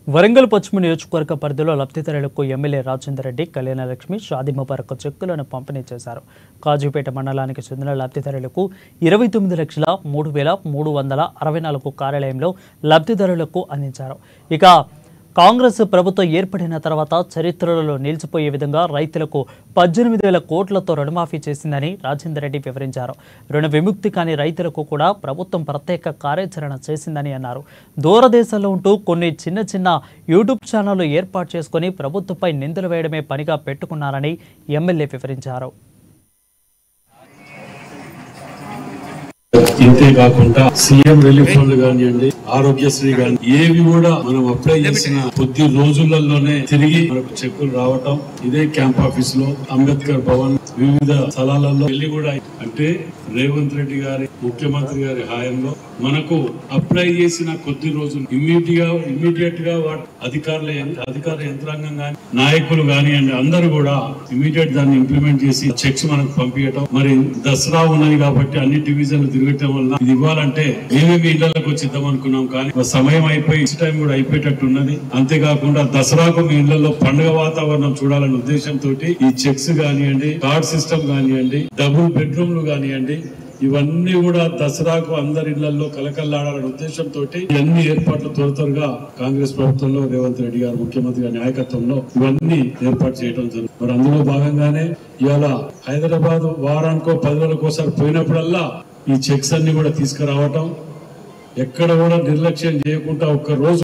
వరంగల్ పశ్చిమ నియోజకవర్గ పరిధిలో లబ్ధిదారులకు ఎమ్మెల్యే రాజేందర్ రెడ్డి కళ్యాణలక్ష్మి షాదీ ముబారక్ చెక్కులను పంపిణీ చేశారు కాజీపేట మండలానికి చెందిన లబ్ధిదారులకు ఇరవై తొమ్మిది లక్షల మూడు వేల మూడు వందల అరవై నాలుగు కార్యాలయంలో లబ్ధిదారులకు అందించారు ఇక కాంగ్రెస్ ప్రభుత్వం ఏర్పడిన తర్వాత చరిత్రలో నిలిచిపోయే విధంగా రైతులకు పద్దెనిమిది వేల కోట్లతో రుణమాఫీ చేసిందని రాజేందర్ రెడ్డి వివరించారు రుణ విముక్తి కాని రైతులకు కూడా ప్రభుత్వం ప్రత్యేక కార్యాచరణ చేసిందని అన్నారు దూరదేశాల్లో ఉంటూ కొన్ని చిన్న చిన్న యూట్యూబ్ ఛానళ్లు ఏర్పాటు చేసుకుని ప్రభుత్వంపై నిందలు వేయడమే పనిగా పెట్టుకున్నారని ఎమ్మెల్యే వివరించారు ఇంతే కాకుండా సీఎం రిలీఫ్ ఫండ్ కానివ్వండి ఆరోగ్యశ్రీ కానీ ఏవి కూడా మనం అప్లై చేసిన కొద్ది రోజులలోనే తిరిగి మనకు చెక్కులు రావటం ఇదే క్యాంప్ ఆఫీస్ లో అంబేద్కర్ భవన్ వివిధ స్థలాలలో వెళ్ళి కూడా అంటే రేవంత్ రెడ్డి గారి ముఖ్యమంత్రి గారి హాయంలో మనకు అప్లై చేసిన కొద్ది రోజులు ఇమ్మీడియట్ గా ఇమ్మీడియట్ గా వాటి అధికారుల యం- అధికార యంత్రాంగం కానీ నాయకులు కానివ్వండి అందరూ కూడా ఇమీడియట్ దాన్ని ఇంప్లిమెంట్ చేసి చెక్స్ మనకు పంపించటం మరి దసరా ఉన్నది కాబట్టి అన్ని డివిజన్లు తిరగటం వల్ల ఇది ఇవ్వాలంటే మేమే మీ ఇళ్లకు వచ్చిద్దాం అనుకున్నాం కానీ ఒక సమయం అయిపోయి ఇస్ టైం కూడా అయిపోయేటట్టు ఉన్నది అంతేకాకుండా దసరాకు మీ ఇళ్లలో పండుగ వాతావరణం చూడాలనే ఉద్దేశంతో ఈ చెక్స్ కానివ్వండి కార్డ్ సిస్టమ్ కానివ్వండి డబుల్ బెడ్రూమ్లు కానివ్వండి ఇవన్నీ కూడా దసరాకు అందరి ఇళ్లలో కలకల్లాడాలనే ఉద్దేశంతో అన్ని ఏర్పాట్లు త్వర త్వరగా కాంగ్రెస్ ప్రభుత్వంలో రేవంత్ రెడ్డి గారు ముఖ్యమంత్రి గారి నాయకత్వంలో ఇవన్నీ ఏర్పాటు చేయడం జరుగుతుంది మరి అందులో భాగంగానే ఇవాళ హైదరాబాద్ వారానికో పది రోజులకోసారి పోయినప్పుడల్లా ఈ చెక్స్ అన్ని కూడా తీసుకురావటం ఎక్కడ కూడా నిర్లక్ష్యం చేయకుండా ఒక్క రోజు